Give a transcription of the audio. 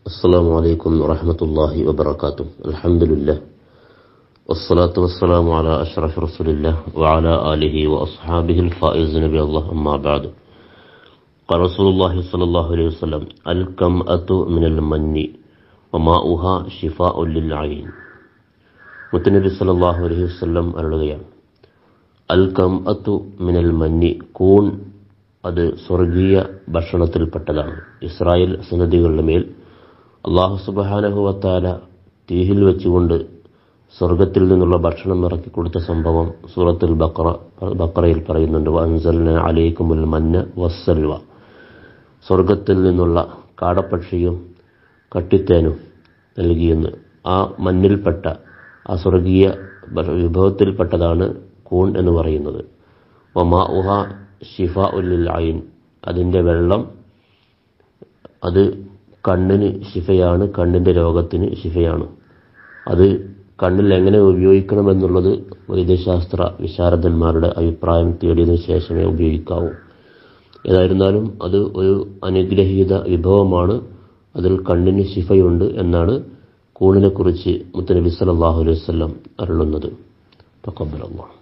السلام عليكم ورحمة الله وبركاته الحمد لله والصلاة والسلام على أشرف رسول الله وعلى آله وأصحابه الفائزين بالله أما بعد قال رسول الله صلى الله عليه وسلم الكمأة من المن وماؤها شفاء للعين മുത്തനബി സല്ലല്ലാഹു അലൈഹി വസല്ലം അരുളുകയാണ് അൽ കം അത്തു മിനൽ മന്നി കൂൺ അത് സ്വർഗീയ ഭക്ഷണത്തിൽപ്പെട്ടതാണ് ഇസ്രായേൽ സന്നദ്ധികളുടെ മേൽ അള്ളാഹു സുബാനഹുവത്താല തീഹിൽ വെച്ചുകൊണ്ട് സ്വർഗത്തിൽ നിന്നുള്ള ഭക്ഷണം ഇറക്കി കൊടുത്ത സംഭവം സൂറത്തുൽ ബക്ര ബക്രയിൽ പറയുന്നുണ്ട് അൻസലിന് അലൈക്കുമുൽ മന്ന വസ്സൽവ സ്വർഗത്തിൽ നിന്നുള്ള കാടപ്പക്ഷിയും കട്ടിത്തേനും നൽകിയെന്ന് ആ മണ്ണിൽപ്പെട്ട ആ സ്വർഗീയ വിഭവത്തിൽപ്പെട്ടതാണ് കൂൺ എന്ന് പറയുന്നത് ഒമാ ഉഹ ഷിഫ ഉല്ലിൽ അയിൻ അതിൻ്റെ വെള്ളം അത് കണ്ണിന് ശിഫയാണ് കണ്ണിൻ്റെ രോഗത്തിന് ശിഫയാണ് അത് കണ്ണിൽ എങ്ങനെ ഉപയോഗിക്കണമെന്നുള്ളത് വൈദ്യശാസ്ത്ര വിശാരദന്മാരുടെ അഭിപ്രായം തേടിയതിനു ശേഷമേ ഉപയോഗിക്കാവൂ ഏതായിരുന്നാലും അത് ഒരു അനുഗ്രഹീത വിഭവമാണ് അതിൽ കണ്ണിന് ശിഫയുണ്ട് എന്നാണ് കൂണിനെക്കുറിച്ച് മുത്തനബി സല്ലല്ലാഹു അലൈഹി വസല്ലം അരുളുന്നത് തഖബ്ബലല്ലാഹ്